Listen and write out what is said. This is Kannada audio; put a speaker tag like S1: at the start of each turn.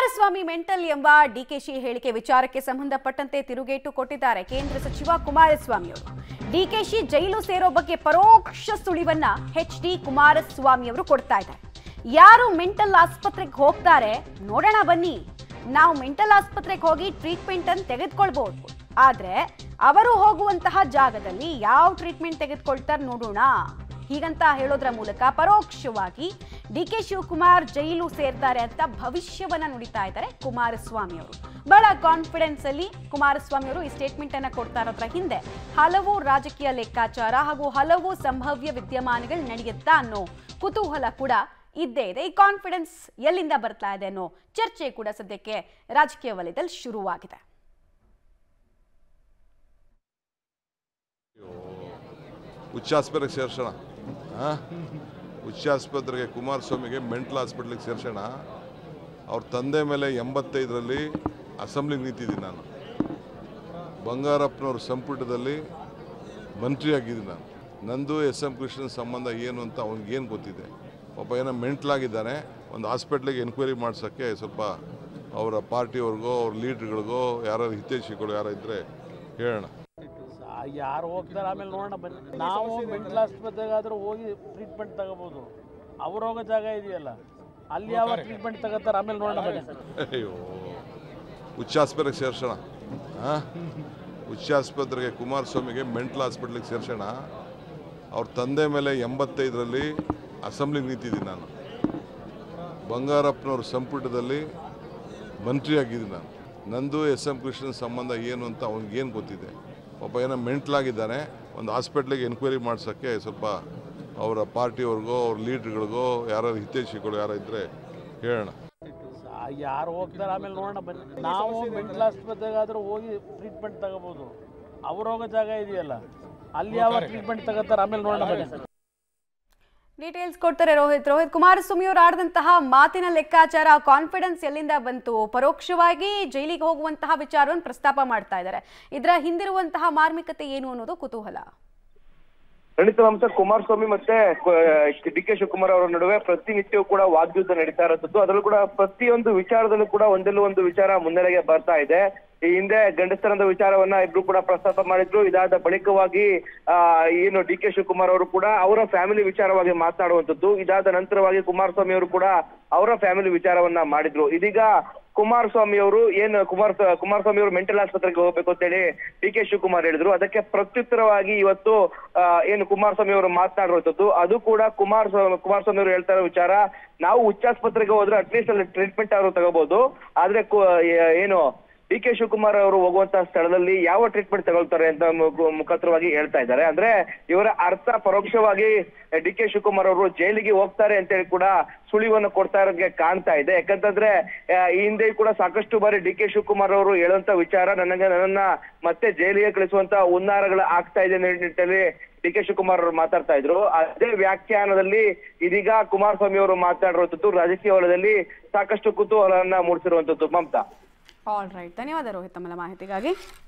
S1: ಕುಮಾರಸ್ವಾಮಿ ಮೆಂಟಲ್ ಎಂಬ ಡಿಕೆಶಿ ಹೇಳಿಕೆ ವಿಚಾರಕ್ಕೆ ಸಂಬಂಧಪಟ್ಟಂತೆ ತಿರುಗೇಟು ಕೊಟ್ಟಿದ್ದಾರೆ ಕೇಂದ್ರ ಸಚಿವ ಕುಮಾರಸ್ವಾಮಿ ಅವರು ಡಿಕೆಶಿ ಜೈಲು ಸೇರೋ ಬಗ್ಗೆ ಪರೋಕ್ಷ ಸುಳಿವನ್ನ ಎಚ್ ಡಿ ಕುಮಾರಸ್ವಾಮಿ ಅವರು ಕೊಡ್ತಾ ಇದ್ದಾರೆ ಯಾರು ಮೆಂಟಲ್ ಆಸ್ಪತ್ರೆಗೆ ಹೋಗ್ತಾರೆ ನೋಡೋಣ ಬನ್ನಿ ನಾವು ಮೆಂಟಲ್ ಆಸ್ಪತ್ರೆಗೆ ಹೋಗಿ ಟ್ರೀಟ್ಮೆಂಟ್ ಅನ್ನು ತೆಗೆದುಕೊಳ್ಬಹುದು ಆದ್ರೆ ಅವರು ಹೋಗುವಂತಹ ಜಾಗದಲ್ಲಿ ಯಾವ ಟ್ರೀಟ್ಮೆಂಟ್ ತೆಗೆದುಕೊಳ್ತಾರೆ ನೋಡೋಣ ಹೀಗಂತ ಹೇಳೋದ್ರ ಮೂಲಕ ಪರೋಕ್ಷವಾಗಿ ಡಿ ಕೆ ಶಿವಕುಮಾರ್ ಜೈಲು ಸೇರ್ತಾರೆ ಅಂತ ಭವಿಷ್ಯವನ್ನ ನುಡಿತಾ ಇದ್ದಾರೆ ಕುಮಾರಸ್ವಾಮಿ ಅವರು ಬಹಳ ಕಾನ್ಫಿಡೆನ್ಸ್ ಅಲ್ಲಿ ಕುಮಾರಸ್ವಾಮಿ ಅವರು ಈ ಸ್ಟೇಟ್ಮೆಂಟ್ ಅನ್ನ ಕೊಡ್ತಾ ಇರೋದ್ರ ಹಿಂದೆ ಹಲವು ರಾಜಕೀಯ ಲೆಕ್ಕಾಚಾರ ಹಾಗೂ ಹಲವು ಸಂಭವ್ಯ ವಿದ್ಯಮಾನಗಳು ನಡೆಯುತ್ತಾ ಅನ್ನೋ ಕುತೂಹಲ ಕೂಡ ಇದ್ದೇ ಇದೆ ಈ ಕಾನ್ಫಿಡೆನ್ಸ್ ಎಲ್ಲಿಂದ ಬರ್ತಾ ಇದೆ ಅನ್ನೋ ಚರ್ಚೆ ಕೂಡ ಸದ್ಯಕ್ಕೆ ರಾಜಕೀಯ ವಲಯದಲ್ಲಿ ಶುರುವಾಗಿದೆ
S2: ಹುಚ್ಚಾಸ್ಪತ್ರೆಗೆ ಸೇರ್ಸೋಣ ಹಾಂ ಹುಚ್ಚಾಸ್ಪತ್ರೆಗೆ ಕುಮಾರಸ್ವಾಮಿಗೆ ಮೆಂಟಲ್ ಹಾಸ್ಪಿಟ್ಲಿಗೆ ಸೇರ್ಸೋಣ ಅವ್ರ ತಂದೆ ಮೇಲೆ ಎಂಬತ್ತೈದರಲ್ಲಿ ಅಸೆಂಬ್ಲಿಗೆ ನಿಂತಿದ್ದೀನಿ ನಾನು ಬಂಗಾರಪ್ಪನವ್ರ ಸಂಪುಟದಲ್ಲಿ ಮಂತ್ರಿಯಾಗಿದ್ದೀನಿ ನಾನು ನಂದು ಎಸ್ ಎಂ ಕೃಷ್ಣನ್ ಸಂಬಂಧ ಏನು ಅಂತ ಅವ್ನಿಗೇನು ಗೊತ್ತಿದೆ ಪಾಪ ಏನೋ ಮೆಂಟ್ಲಾಗಿದ್ದಾನೆ ಒಂದು ಹಾಸ್ಪಿಟ್ಲಿಗೆ ಎನ್ಕ್ವೈರಿ ಮಾಡ್ಸೋಕ್ಕೆ ಸ್ವಲ್ಪ ಅವರ ಪಾರ್ಟಿಯವ್ರಿಗೋ ಅವ್ರ ಲೀಡ್ರ್ಗಳಿಗೋ ಯಾರು ಹಿತೈಷಿಗಳು ಯಾರು ಇದ್ದರೆ ಹೇಳೋಣ
S3: ಯಾರು ಹೋಗ್ತಾರೆ ಆಮೇಲೆ ನೋಡೋಣ ಬನ್ನಿ ನಾವು ಮೆಂಟಲ್ ಆಸ್ಪತ್ರೆಗಾದ್ರೂ ಹೋಗಿ ಟ್ರೀಟ್ಮೆಂಟ್ ತಗೋಬೋದು ಅವ್ರು ಹೋಗೋ ಜಾಗ ಇದೆಯಲ್ಲ ಅಲ್ಲಿ ಯಾವ ಟ್ರೀಟ್ಮೆಂಟ್ ತಗೋತಾರೆ ಆಮೇಲೆ ನೋಡೋಣ ಬನ್ನಿ
S2: ಅಯ್ಯೋ ಹುಚ್ಚಾಸ್ಪತ್ರೆಗೆ ಸೇರ್ಸೋಣ ಹಾಂ ಹುಚ್ಚಾಸ್ಪತ್ರೆಗೆ ಕುಮಾರಸ್ವಾಮಿಗೆ ಮೆಂಟಲ್ ಹಾಸ್ಪಿಟ್ಲಿಗೆ ಸೇರ್ಸೋಣ ಅವ್ರ ತಂದೆ ಮೇಲೆ ಎಂಬತ್ತೈದರಲ್ಲಿ ಅಸೆಂಬ್ಲಿಗೆ ನಿಂತಿದ್ದೀನಿ ನಾನು ಬಂಗಾರಪ್ಪನವ್ರ ಸಂಪುಟದಲ್ಲಿ ಮಂತ್ರಿಯಾಗಿದ್ದೀನಿ ನಾನು ನಂದು ಎಸ್ ಎಂ ಕೃಷ್ಣನ್ ಸಂಬಂಧ ಏನು ಅಂತ ಅವ್ನಿಗೇನು ಗೊತ್ತಿದೆ ಪಾಪ ಏನೋ ಮೆಂಟ್ಲಾಗಿದ್ದಾನೆ ಒಂದು ಹಾಸ್ಪಿಟ್ಲಿಗೆ ಎನ್ಕ್ವೈರಿ ಮಾಡ್ಸೋಕ್ಕೆ ಸ್ವಲ್ಪ ಅವರ ಪಾರ್ಟಿಯವ್ರಿಗೋ ಅವ್ರ ಲೀಡ್ರ್ಗಳಿಗೋ ಯಾರು ಹಿತೈಷಿಗಳು ಯಾರು ಇದ್ದರೆ ಹೇಳೋಣ
S3: ಯಾರು ಹೋಗ್ತಾರೆ ಆಮೇಲೆ ನೋಡೋಣ ಬನ್ನಿ ನಾವು ಮೆಂಟಲ್ ಆಸ್ಪತ್ರೆಗಾದ್ರೂ ಹೋಗಿ ಟ್ರೀಟ್ಮೆಂಟ್ ತಗೋಬೋದು ಅವ್ರು ಹೋಗೋ ಜಾಗ ಇದೆಯಲ್ಲ ಅಲ್ಲಿ ಯಾವ ಟ್ರೀಟ್ಮೆಂಟ್ ತಗೋತಾರೆ ಆಮೇಲೆ ನೋಡೋಣ ಬನ್ನಿ
S1: ಡೀಟೇಲ್ಸ್ ಕೊಡ್ತಾರೆ ರೋಹಿತ್ ರೋಹಿತ್ ಕುಮಾರಸ್ವಾಮಿ ಅವರು ಆಡಿದಂತಹ ಮಾತಿನ ಲೆಕ್ಕಾಚಾರ ಕಾನ್ಫಿಡೆನ್ಸ್ ಎಲ್ಲಿಂದ ಬಂತು ಪರೋಕ್ಷವಾಗಿ ಜೈಲಿಗೆ ಹೋಗುವಂತಹ ವಿಚಾರವನ್ನು ಪ್ರಸ್ತಾಪ ಮಾಡ್ತಾ ಇದ್ದಾರೆ ಇದರ ಹಿಂದಿರುವಂತಹ ಮಾರ್ಮಿಕತೆ ಏನು ಅನ್ನೋದು ಕುತೂಹಲ
S4: ಖಂಡಿತ ಅಂಶ ಕುಮಾರಸ್ವಾಮಿ ಮತ್ತೆ ಡಿ ಕೆ ಶಿವಕುಮಾರ್ ಅವರ ನಡುವೆ ಪ್ರತಿನಿತ್ಯವೂ ಕೂಡ ವಾಗ್ಯುದ್ಧ ನಡೀತಾ ಇರುತ್ತದ್ದು ಅದರಲ್ಲೂ ಕೂಡ ಪ್ರತಿಯೊಂದು ವಿಚಾರದಲ್ಲೂ ಕೂಡ ಒಂದಲ್ಲೂ ಒಂದು ವಿಚಾರ ಮುನ್ನೆಲೆಗೆ ಬರ್ತಾ ಇದೆ ಈ ಹಿಂದೆ ಗಂಡಸ್ತನದ ವಿಚಾರವನ್ನ ಇಬ್ರು ಕೂಡ ಪ್ರಸ್ತಾಪ ಮಾಡಿದ್ರು ಇದಾದ ಬಳಿಕವಾಗಿ ಆ ಏನು ಡಿ ಕೆ ಶಿವಕುಮಾರ್ ಅವರು ಕೂಡ ಅವರ ಫ್ಯಾಮಿಲಿ ವಿಚಾರವಾಗಿ ಮಾತನಾಡುವಂತದ್ದು ಇದಾದ ನಂತರವಾಗಿ ಕುಮಾರಸ್ವಾಮಿ ಅವರು ಕೂಡ ಅವರ ಫ್ಯಾಮಿಲಿ ವಿಚಾರವನ್ನ ಮಾಡಿದ್ರು ಇದೀಗ ಕುಮಾರಸ್ವಾಮಿ ಅವರು ಏನು ಕುಮಾರ ಕುಮಾರಸ್ವಾಮಿ ಅವರು ಮೆಂಟಲ್ ಆಸ್ಪತ್ರೆಗೆ ಹೋಗ್ಬೇಕು ಅಂತ ಹೇಳಿ ಡಿ ಕೆ ಶಿವಕುಮಾರ್ ಹೇಳಿದ್ರು ಅದಕ್ಕೆ ಪ್ರತ್ಯುತ್ತರವಾಗಿ ಇವತ್ತು ಆ, ಏನು ಕುಮಾರಸ್ವಾಮಿ ಅವರು ಮಾತನಾಡಿರುವಂತದ್ದು ಅದು ಕೂಡ ಕುಮಾರಸ್ವಾಮಿ ಕುಮಾರಸ್ವಾಮಿ ಅವರು ಹೇಳ್ತಾ ಇರೋ ವಿಚಾರ ನಾವು ಹುಚ್ಚಾಸ್ಪತ್ರೆಗೆ ಹೋದ್ರೆ ಅಟ್ಲೀಸ್ಟ್ ಅಲ್ಲಿ ಟ್ರೀಟ್ಮೆಂಟ್ ಅವರು ತಗೋಬಹುದು ಆದ್ರೆ ಕು- ಏ- ಏನು ಡಿ ಕೆ ಶಿವಕುಮಾರ್ ಅವರು ಹೋಗುವಂತಹ ಸ್ಥಳದಲ್ಲಿ ಯಾವ ಟ್ರೀಟ್ಮೆಂಟ್ ತಗೊಳ್ತಾರೆ ಅಂತ ಮು- ಮುಖಾಂತರವಾಗಿ ಹೇಳ್ತಾ ಇದ್ದಾರೆ ಅಂದ್ರೆ ಇವರ ಅರ್ಥ ಪರೋಕ್ಷವಾಗಿ ಡಿ ಕೆ ಶಿವಕುಮಾರ್ ಅವರು ಜೈಲಿಗೆ ಹೋಗ್ತಾರೆ ಅಂತ ಹೇಳಿ ಕೂಡ ಸುಳಿವನ್ನು ಕೊಡ್ತಾ ಇರೋದಕ್ಕೆ ಕಾಣ್ತಾ ಇದೆ ಯಾಕಂತಂದ್ರೆ ಆ, ಈ ಹಿಂದೆ ಕೂಡ ಸಾಕಷ್ಟು ಬಾರಿ ಡಿ ಕೆ ಶಿವಕುಮಾರ್ ಅವರು ಹೇಳುವಂತ ವಿಚಾರ ನನಗೆ ನನ್ನನ್ನ ಮತ್ತೆ ಜೈಲಿಗೆ ಕಳಿಸುವಂತ ಹುನ್ನಾರಗಳು ಆಗ್ತಾ ಇದೆ ಅನ್ನೋ ನಿಟ್ಟಿನಲ್ಲಿ ಡಿ ಕೆ ಶಿವಕುಮಾರ್ ಅವರು ಮಾತಾಡ್ತಾ ಇದ್ರು ಅದೇ ವ್ಯಾಖ್ಯಾನದಲ್ಲಿ ಇದೀಗ ಕುಮಾರಸ್ವಾಮಿ ಅವರು ಮಾತಾಡಿರುವಂತದ್ದು ರಾಜಕೀಯ ವಲಯದಲ್ಲಿ ಸಾಕಷ್ಟು ಕುತೂಹಲವನ್ನ ಮೂಡಿಸಿರುವಂತದ್ದು ಮಮತಾ
S1: ಆಲ್ ರೈಟ್ ಧನ್ಯವಾದ ರೋಹಿತ್ ತಮ್ಮ ಮಾಹಿತಿಗಾಗಿ